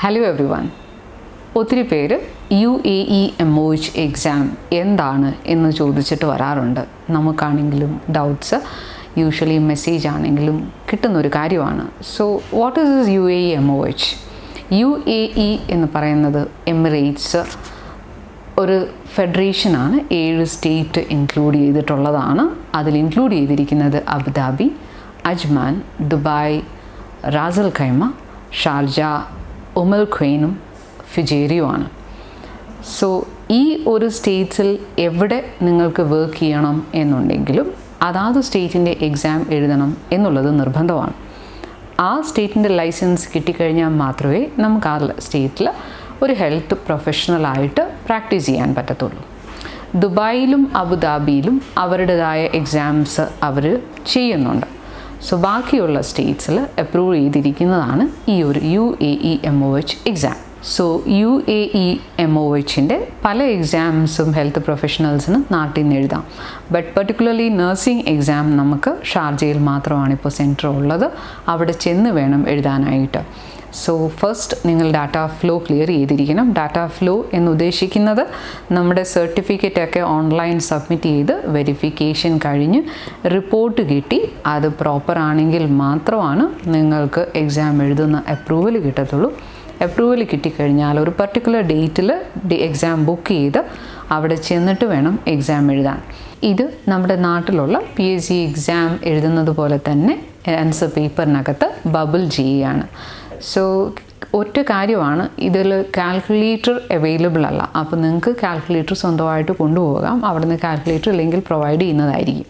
Hello every everyone ഒത്തിരി പേര് U A E M O H exam എന്താണ് എന്ന് ചോദിച്ചിട്ട് വരാറുണ്ട് നമുക്കാണെങ്കിലും ഡൗട്ട്സ് യൂഷ്വലി മെസ്സേജ് ആണെങ്കിലും കിട്ടുന്നൊരു കാര്യമാണ് so what is is U A E M O H U A E എന്ന് പറയുന്നത് എമിറേറ്റ്സ് ഒരു ഫെഡറേഷനാണ് ഏഴ് സ്റ്റേറ്റ് ഇൻക്ലൂഡ് ചെയ്തിട്ടുള്ളതാണ് അതിൽ ഇൻക്ലൂഡ് ചെയ്തിരിക്കുന്നത് Abu Dhabi Ajman Dubai Ras al Khaimah Sharjah Umm al ഖ്വൈനും ഫിജേരിയുമാണ് സോ ഈ ഒരു സ്റ്റേറ്റ്സിൽ എവിടെ നിങ്ങൾക്ക് വർക്ക് ചെയ്യണം എന്നുണ്ടെങ്കിലും അതാത് സ്റ്റേറ്റിൻ്റെ എക്സാം എഴുതണം എന്നുള്ളത് നിർബന്ധമാണ് ആ സ്റ്റേറ്റിൻ്റെ ലൈസൻസ് കിട്ടിക്കഴിഞ്ഞാൽ മാത്രമേ നമുക്ക് ആ സ്റ്റേറ്റിൽ ഒരു ഹെൽത്ത് പ്രൊഫഷണലായിട്ട് പ്രാക്ടീസ് ചെയ്യാൻ പറ്റത്തുള്ളൂ ദുബായിലും അബുദാബിയിലും അവരുടേതായ എക്സാംസ് അവർ ചെയ്യുന്നുണ്ട് സോ ബാക്കിയുള്ള സ്റ്റേറ്റ്സിൽ അപ്രൂവ് ചെയ്തിരിക്കുന്നതാണ് ഈ ഒരു U A E M O H exam so U A E M O എച്ചിൻ്റെ പല എക്സാംസും ഹെൽത്ത് പ്രൊഫഷണൽസിന് നാട്ടിൽ നിന്ന് എഴുതാം ബട്ട് പെർട്ടിക്കുലർലി നഴ്സിംഗ് എക്സാം നമുക്ക് ഷാർജയിൽ മാത്രമാണ് ഇപ്പോൾ സെൻറ്റർ ഉള്ളത് അവിടെ ചെന്ന് വേണം എഴുതാനായിട്ട് സോ ഫസ്റ്റ് നിങ്ങൾ ഡാറ്റ ഫ്ലോ ക്ലിയർ ചെയ്തിരിക്കണം ഡാറ്റ ഫ്ലോ എന്ന് ഉദ്ദേശിക്കുന്നത് നമ്മുടെ സർട്ടിഫിക്കറ്റ് ഒക്കെ ഓൺലൈൻ സബ്മിറ്റ് ചെയ്ത് വെരിഫിക്കേഷൻ കഴിഞ്ഞ് റിപ്പോർട്ട് കിട്ടി അത് പ്രോപ്പർ ആണെങ്കിൽ മാത്രമാണ് നിങ്ങൾക്ക് എക്സാം എഴുതുന്ന അപ്രൂവൽ കിട്ടത്തുള്ളൂ അപ്രൂവൽ കിട്ടിക്കഴിഞ്ഞാൽ ഒരു പർട്ടിക്കുലർ ഡേറ്റിൽ എക്സാം ബുക്ക് ചെയ്ത് അവിടെ ചെന്നിട്ട് വേണം എക്സാം എഴുതാൻ ഇത് നമ്മുടെ നാട്ടിലുള്ള പി എസ് സി എക്സാം എഴുതുന്നത് പോലെ തന്നെ ആൻസർ പേപ്പറിനകത്ത് ബബിൾ ചെയ്യുകയാണ് സോ ഒറ്റ കാര്യമാണ് ഇതിൽ കാൽക്കുലേറ്റർ അവൈലബിൾ അല്ല അപ്പോൾ നിങ്ങൾക്ക് കാൽക്കുലേറ്റർ സ്വന്തമായിട്ട് കൊണ്ടുപോകാം അവിടെ നിന്ന് കാൽക്കുലേറ്റർ ഇല്ലെങ്കിൽ പ്രൊവൈഡ് ചെയ്യുന്നതായിരിക്കും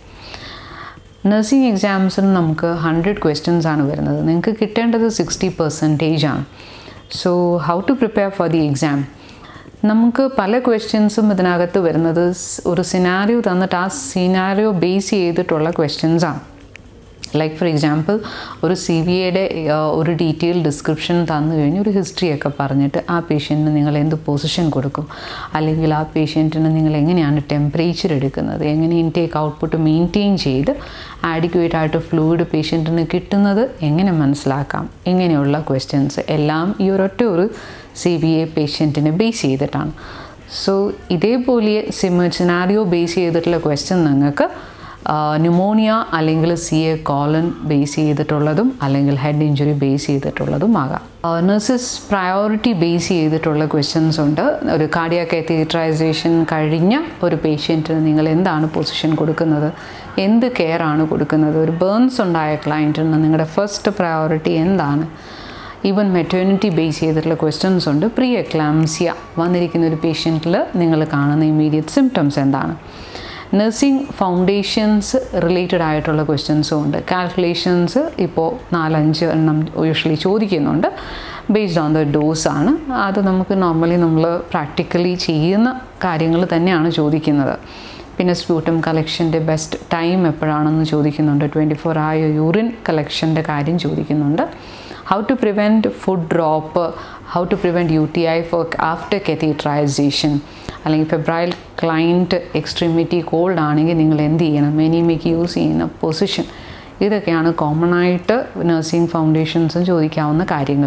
നഴ്സിംഗ് എക്സാംസിന് നമുക്ക് ഹൺഡ്രഡ് ക്വസ്റ്റ്യൻസ് ആണ് വരുന്നത് നിങ്ങൾക്ക് കിട്ടേണ്ടത് സിക്സ്റ്റി പെർസെൻറ്റേജ് ആണ് so how to prepare for the exam നമുക്ക് പല ക്വസ്റ്റ്യൻസും ഇതിനകത്ത് വരുന്നത് ഒരു സിനാരിയോ തന്നിട്ട് ആ സിനാരിയോ ബേസ് ചെയ്തിട്ടുള്ള ക്വസ്റ്റ്യൻസാണ് ലൈക്ക് ഫോർ എക്സാമ്പിൾ ഒരു സി വി എയുടെ ഒരു ഡീറ്റെയിൽ ഡിസ്ക്രിപ്ഷൻ തന്നു കഴിഞ്ഞ് ഒരു ഹിസ്റ്ററിയൊക്കെ പറഞ്ഞിട്ട് ആ പേഷ്യൻറ്റിന് നിങ്ങൾ എന്ത് പൊസിഷൻ കൊടുക്കും അല്ലെങ്കിൽ ആ പേഷ്യൻറ്റിന് നിങ്ങൾ എങ്ങനെയാണ് ടെമ്പറേച്ചർ എടുക്കുന്നത് എങ്ങനെ ഇൻടേക്ക് ഔട്ട്പുട്ട് മെയിൻറ്റെയിൻ ചെയ്ത് ആഡിക്വേറ്റ് ആയിട്ട് ഫ്ലൂയിഡ് പേഷ്യൻറ്റിന് കിട്ടുന്നത് എങ്ങനെ മനസ്സിലാക്കാം ഇങ്ങനെയുള്ള ക്വസ്റ്റ്യൻസ് എല്ലാം ഈ ഒരൊറ്റ ഒരു സി ബി എ പേഷ്യൻറ്റിനെ ബേസ് ചെയ്തിട്ടാണ് സോ ഇതേപോലെ സിമ സിനാരിയോ ബേസ് ചെയ്തിട്ടുള്ള ക്വസ്റ്റ്യൻ നിങ്ങൾക്ക് ന്യൂമോണിയ അല്ലെങ്കിൽ സി എ കോളൻ ബേസ് ചെയ്തിട്ടുള്ളതും അല്ലെങ്കിൽ ഹെഡ് ഇഞ്ചുറി ബേസ് ചെയ്തിട്ടുള്ളതും ആകാം നഴ്സസ് പ്രയോറിറ്റി ബേസ് ചെയ്തിട്ടുള്ള ക്വസ്റ്റ്യൻസ് ഉണ്ട് ഒരു കാർഡിയാക് തിയേറ്ററൈസേഷൻ കഴിഞ്ഞ ഒരു പേഷ്യൻറ്റിന് നിങ്ങൾ എന്താണ് പൊസിഷൻ കൊടുക്കുന്നത് എന്ത് കെയർ ആണ് കൊടുക്കുന്നത് ഒരു ബേൺസ് ഉണ്ടായ ക്ലയൻറ്റിന് നിങ്ങളുടെ ഫസ്റ്റ് പ്രയോറിറ്റി എന്താണ് ഈവൻ മെറ്റേണിറ്റി ബേസ് ചെയ്തിട്ടുള്ള ക്വസ്റ്റ്യൻസ് ഉണ്ട് പ്രീ എക്ലാംസിയ വന്നിരിക്കുന്ന ഒരു പേഷ്യൻറ്റിൽ നിങ്ങൾ കാണുന്ന ഇമീഡിയറ്റ് സിംറ്റംസ് എന്താണ് നഴ്സിംഗ് ഫൗണ്ടേഷൻസ് റിലേറ്റഡ് ആയിട്ടുള്ള ക്വസ്റ്റ്യൻസും ഉണ്ട് കാൽക്കുലേഷൻസ് ഇപ്പോൾ നാലഞ്ച് എണ്ണം യൂഷ്വലി ചോദിക്കുന്നുണ്ട് ബേസ്ഡ് ഓൺ ദ ഡോസ് ആണ് അത് നമുക്ക് നോർമലി നമ്മൾ പ്രാക്ടിക്കലി ചെയ്യുന്ന കാര്യങ്ങൾ തന്നെയാണ് ചോദിക്കുന്നത് പിന്നെ സ്പ്യൂട്ടം കളക്ഷൻ്റെ ബെസ്റ്റ് ടൈം എപ്പോഴാണെന്ന് ചോദിക്കുന്നുണ്ട് ട്വൻറ്റി ഫോർ ആയ യൂറിൻ കളക്ഷൻ്റെ കാര്യം ചോദിക്കുന്നുണ്ട് how to prevent foot drop how to prevent U T I for after catheterization അല്ലെങ്കിൽ ഫെബ്രൈൽ ക്ലൈൻറ്റ് എക്സ്ട്രീമിറ്റി കോൾഡ് ആണെങ്കിൽ നിങ്ങൾ എന്ത് ചെയ്യണം എനിമിക്ക് യൂസ് ചെയ്യുന്ന പൊസിഷൻ ഇതൊക്കെയാണ് കോമൺ ആയിട്ട് നഴ്സിംഗ് ഫൗണ്ടേഷൻസും ചോദിക്കാവുന്ന കാര്യങ്ങൾ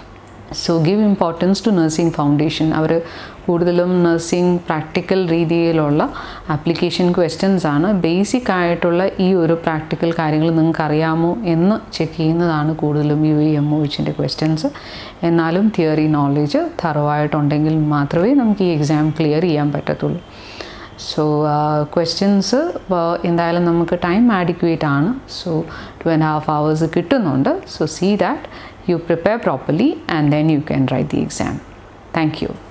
so give importance to nursing foundation അവർ കൂടുതലും നഴ്സിംഗ് പ്രാക്ടിക്കൽ രീതിയിലുള്ള ആപ്ലിക്കേഷൻ ക്വസ്റ്റ്യൻസ് ആണ് ബേസിക് ആയിട്ടുള്ള ഈ ഒരു പ്രാക്ടിക്കൽ കാര്യങ്ങൾ നിങ്ങൾക്ക് അറിയാമോ എന്ന് ചെക്ക് ചെയ്യുന്നതാണ് കൂടുതലും യു എം ഒ എച്ചിൻ്റെ ക്വസ്റ്റ്യൻസ് എന്നാലും തിയറി നോളേജ് തറവായിട്ടുണ്ടെങ്കിൽ മാത്രമേ നമുക്ക് ഈ എക്സാം ക്ലിയർ ചെയ്യാൻ പറ്റത്തുള്ളൂ സോ ക്വസ്റ്റ്യൻസ് എന്തായാലും നമുക്ക് ടൈം ആഡിക്വേറ്റ് ആണ് so two and half hours കിട്ടുന്നുണ്ട് so see that you prepare properly and then you can write the exam. Thank you.